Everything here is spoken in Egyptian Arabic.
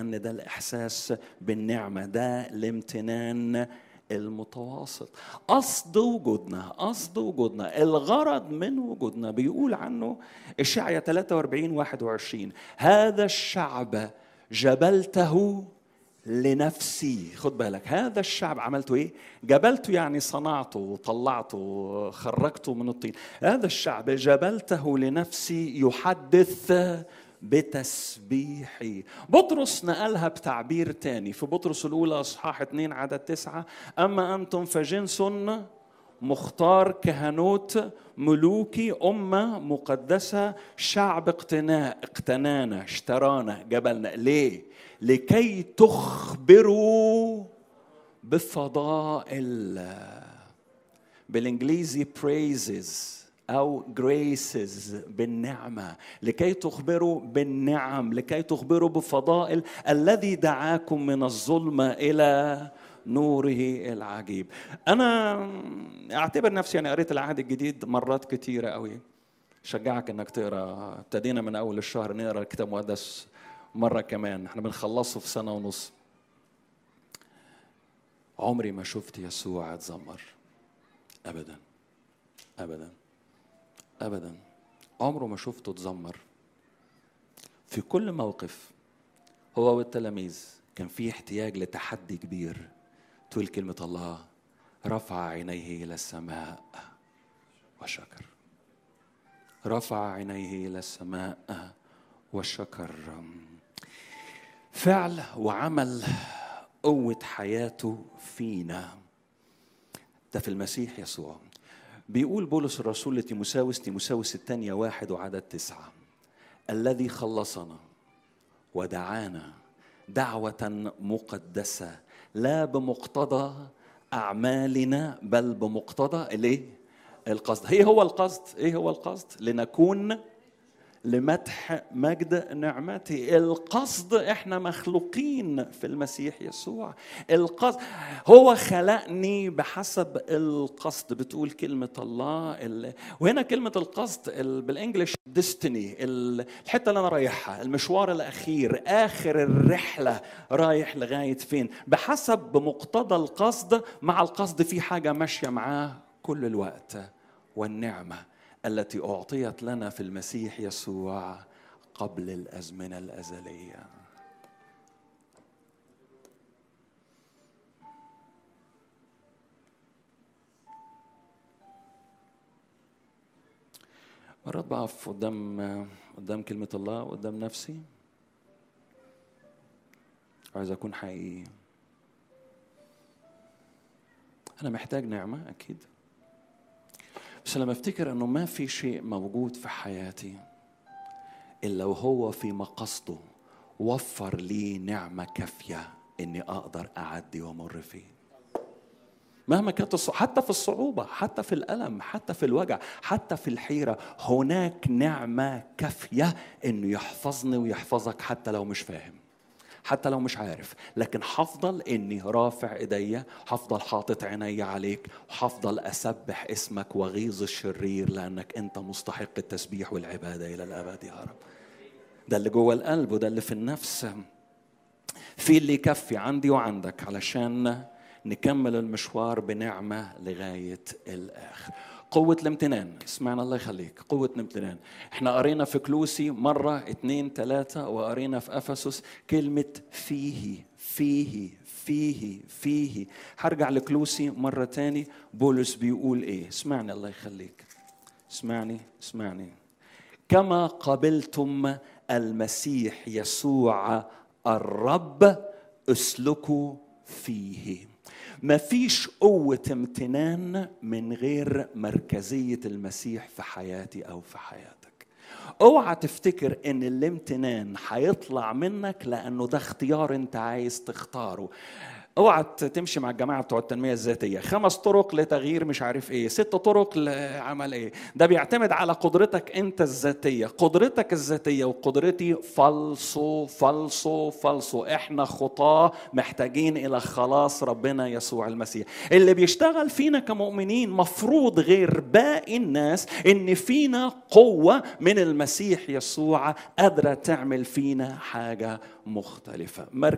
لان ده الاحساس بالنعمه ده الامتنان المتواصل قصد وجودنا قصد وجودنا الغرض من وجودنا بيقول عنه اشعيا 43 21 هذا الشعب جبلته لنفسي خد بالك هذا الشعب عملته ايه جبلته يعني صنعته وطلعته خرجته من الطين هذا الشعب جبلته لنفسي يحدث بتسبيحي بطرس نقلها بتعبير تاني في بطرس الأولى أصحاح 2 عدد تسعة أما أنتم فجنس مختار كهنوت ملوكي أمة مقدسة شعب اقتناء اقتنانا اشترانا جبلنا ليه؟ لكي تخبروا بفضائل بالانجليزي praises او graces بالنعمه لكي تخبروا بالنعم لكي تخبروا بفضائل الذي دعاكم من الظلمه الى نوره العجيب انا اعتبر نفسي يعني قريت العهد الجديد مرات كتيره قوي شجعك انك تقرا ابتدينا من اول الشهر نقرا الكتاب المقدس مره كمان احنا بنخلصه في سنه ونص عمري ما شفت يسوع اتذمر ابدا ابدا ابدا عمره ما شفته اتذمر في كل موقف هو والتلاميذ كان في احتياج لتحدي كبير تقول كلمة الله رفع عينيه إلى السماء وشكر رفع عينيه إلى السماء وشكر فعل وعمل قوة حياته فينا ده في المسيح يسوع بيقول بولس الرسول لتيموساوس تيموساوس الثانية واحد وعدد تسعة الذي خلصنا ودعانا دعوة مقدسة لا بمقتضى أعمالنا بل بمقتضى الإيه؟ القصد ايه هو القصد ايه هو القصد لنكون لمدح مجد نعمته القصد احنا مخلوقين في المسيح يسوع القصد هو خلقني بحسب القصد بتقول كلمة الله ال... وهنا كلمة القصد ال... بالانجلش ديستني الحتة اللي انا رايحها المشوار الاخير اخر الرحلة رايح لغاية فين بحسب بمقتضى القصد مع القصد في حاجة ماشية معاه كل الوقت والنعمه التي اعطيت لنا في المسيح يسوع قبل الازمنه الازليه مرات بقف قدام قدام كلمة الله قدام نفسي عايز أكون حقيقي أنا محتاج نعمة أكيد بس لما افتكر انه ما في شيء موجود في حياتي الا وهو في مقصده وفر لي نعمه كافيه اني اقدر اعدي وامر فيه مهما كانت الصعوبة حتى في الصعوبة حتى في الألم حتى في الوجع حتى في الحيرة هناك نعمة كافية إنه يحفظني ويحفظك حتى لو مش فاهم حتى لو مش عارف لكن هفضل اني رافع ايديا هفضل حاطط عيني عليك وهفضل اسبح اسمك وغيظ الشرير لانك انت مستحق التسبيح والعباده الى الابد يا رب ده اللي جوه القلب وده اللي في النفس في اللي يكفي عندي وعندك علشان نكمل المشوار بنعمه لغايه الاخر قوة الامتنان اسمعنا الله يخليك قوة الامتنان احنا قرينا في كلوسي مرة اتنين تلاتة وقرينا في أفسس كلمة فيه فيه فيه فيه هرجع لكلوسي مرة تاني بولس بيقول ايه اسمعني الله يخليك اسمعني اسمعني كما قبلتم المسيح يسوع الرب اسلكوا فيه ما فيش قوة امتنان من غير مركزية المسيح في حياتي أو في حياتك اوعى تفتكر ان الامتنان هيطلع منك لانه ده اختيار انت عايز تختاره اوعى تمشي مع الجماعه بتوع التنميه الذاتيه خمس طرق لتغيير مش عارف ايه ست طرق لعمل ايه ده بيعتمد على قدرتك انت الذاتيه قدرتك الذاتيه وقدرتي فالصو فالصو فالصو احنا خطاه محتاجين الى خلاص ربنا يسوع المسيح اللي بيشتغل فينا كمؤمنين مفروض غير باقي الناس ان فينا قوه من المسيح يسوع قادره تعمل فينا حاجه مختلفه